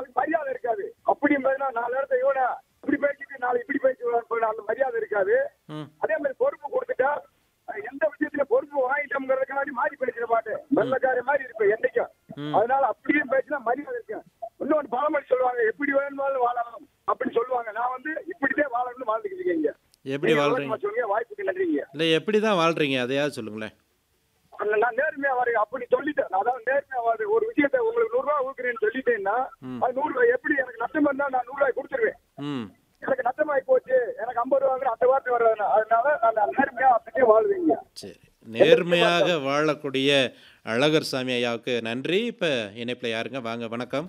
நாளைக்கு மரியாதை இருக்காது அப்படி நாலு இடத்த இவனை இப்படி பேசிட்டு நாளைக்கு இப்படி பேசி அந்த மரியாதை இருக்காது ம் அதே மாதிரி பொறுப்பு கொடுத்துட்டா அஹ் எந்த விஷயத்துல பொறுப்பு வாங்கிட்டோம்ங்கிறதுக்காண்டி மாறி பேசிட மாட்டேன் வெள்ளக்கார மாதிரி இருப்பேன் என்னைக்கும் ம். அதனால அப்படியே பேசினா மரியாதை இருக்கேன் இன்னொன்று பழமொழி சொல்லுவாங்க எப்படி வேணுமாலும் வாழலாம் அப்படின்னு சொல்லுவாங்க நான் வந்து இப்படித்தான் வாழணும்னு வாழ்ந்துக்கிட்டு இருக்கீங்க எப்படி நீங்க வாழ்றீங்க விளக்கமா சொல்லுங்க வாய்ப்புக்கு நன்றிங்க இல்லை எப்படி தான் வாழ்றீங்க அதையாவது சொல்லுங்களேன் அதுல நான் நேர்மையா வரேன் அப்படி சொல்லிட்டேன் அதாவது நேர்மையா வரு ஒரு விஷயத்தை உங்களுக்கு நூறு ரூபாய் ஊக்குறேன்னு சொல்லிட்டேன்னா ம். அது நூறு ரூபாய் எப்படி எனக்கு நஷ்டம் இருந்தா நான் நூறு ரூபாய் கொடுத்துருவேன் ம் எனக்கு நஷ்டமாயி போச்சு எனக்கு ஐம்பது ரூபாங்கிற அந்த வார்த்தை வர்றது அதனால நான் நேர்மையா அப்படியே வாழ்வீங்க சரி நேர்மையாக வாழக்கூடிய அழகர் சாமி ஐயாவுக்கு நன்றி இப்போ இணைப்பில் யாருங்க வாங்க வணக்கம்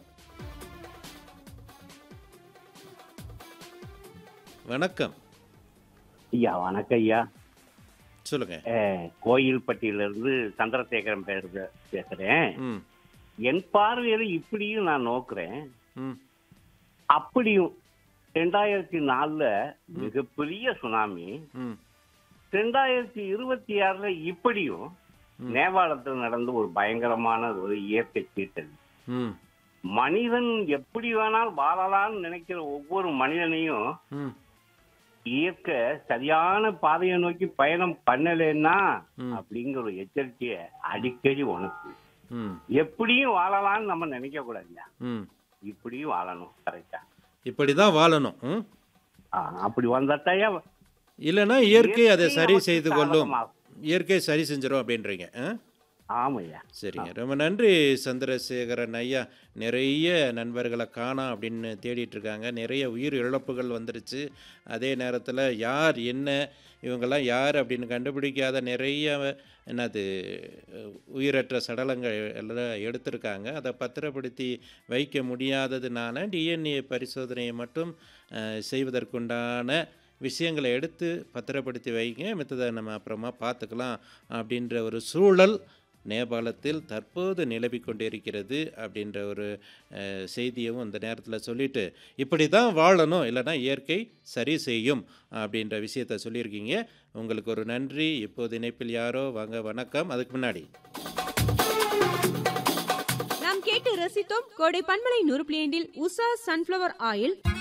வணக்கம் ஐயா வணக்கம் ஐயா சொல்லுங்க அஹ், கோயில்பட்டியிலிருந்து சந்திரசேகரன் பேர் பேசுறேன் ம் என் பார்வையில இப்படியும் நான் நோக்குறேன் ம் அப்படியும் ரெண்டாயிரத்தி நாலுல மிகப்பெரிய சுனாமி ம் ரெண்டாயிரத்தி இருபத்தி ஆறுல இப்படியும் நேபாளத்தில் நடந்த ஒரு பயங்கரமான ஒரு இயற்கை சீட்டல் ம் மனிதன் எப்படி வேணாலும் வாழலாம்னு நினைக்கிற ஒவ்வொரு மனிதனையும் ம் இயற்கை சரியான பாதையை நோக்கி பயணம் பண்ணலைன்னா ம். அப்படிங்கிற ஒரு எச்சரிக்கையை அடிக்கடி உனக்கு ம் எப்படியும் வாழலாம்னு நம்ம நினைக்க கூடாதுங்க ம் இப்படியும் வாழணும் கரெக்டா இப்படி தான் வாழணும் ம் அப்படி வந்தாத்தாயா இல்லைன்னா இயற்கை அதை சரி நமக்கு செய்து கொள்ளும் சாதகமாகும். இயற்கை சரி செஞ்சிடும் அப்படின்றீங்க ஆ ஆமையா சரிங்க ரொம்ப நன்றி சந்திரசேகரன் ஐயா நிறைய நண்பர்களை காணோம் அப்படின்னு தேடிட்டு இருக்காங்க நிறைய உயிர் இழப்புகள் வந்துருச்சு அதே நேரத்தில் யார் என்ன இவங்கெல்லாம் யார் அப்படின்னு கண்டுபிடிக்காத நிறைய என்னது உயிரற்ற சடலங்கள் எல்லாம் எடுத்திருக்காங்க அதை பத்திரப்படுத்தி வைக்க முடியாததுனால டிஎன்ஏ பரிசோதனையை மட்டும் அஹ், செய்வதற்குண்டான விஷயங்களை எடுத்து பத்திரப்படுத்தி வைங்க மித்ததை நம்ம அப்புறமா பார்த்துக்கலாம் அப்படின்ற ஒரு சூழல் நேபாளத்தில் தற்போது நிலவி கொண்டிருக்கிறது அப்படின்ற ஒரு அஹ், செய்தியும் அந்த நேரத்தில் சொல்லிட்டு இப்படி தான் வாழணும் இல்லைன்னா இயற்கை சரி செய்யும் அப்படின்ற விஷயத்த சொல்லியிருக்கீங்க உங்களுக்கு ஒரு நன்றி இப்போது இணைப்பில் யாரோ வாங்க வணக்கம் அதுக்கு முன்னாடி நாம் கேட்டு ரசித்தோம் கோடை பண்பலை நூறு பிளேண்டில் உஷா சன்ஃப்ளவர் ஆயில்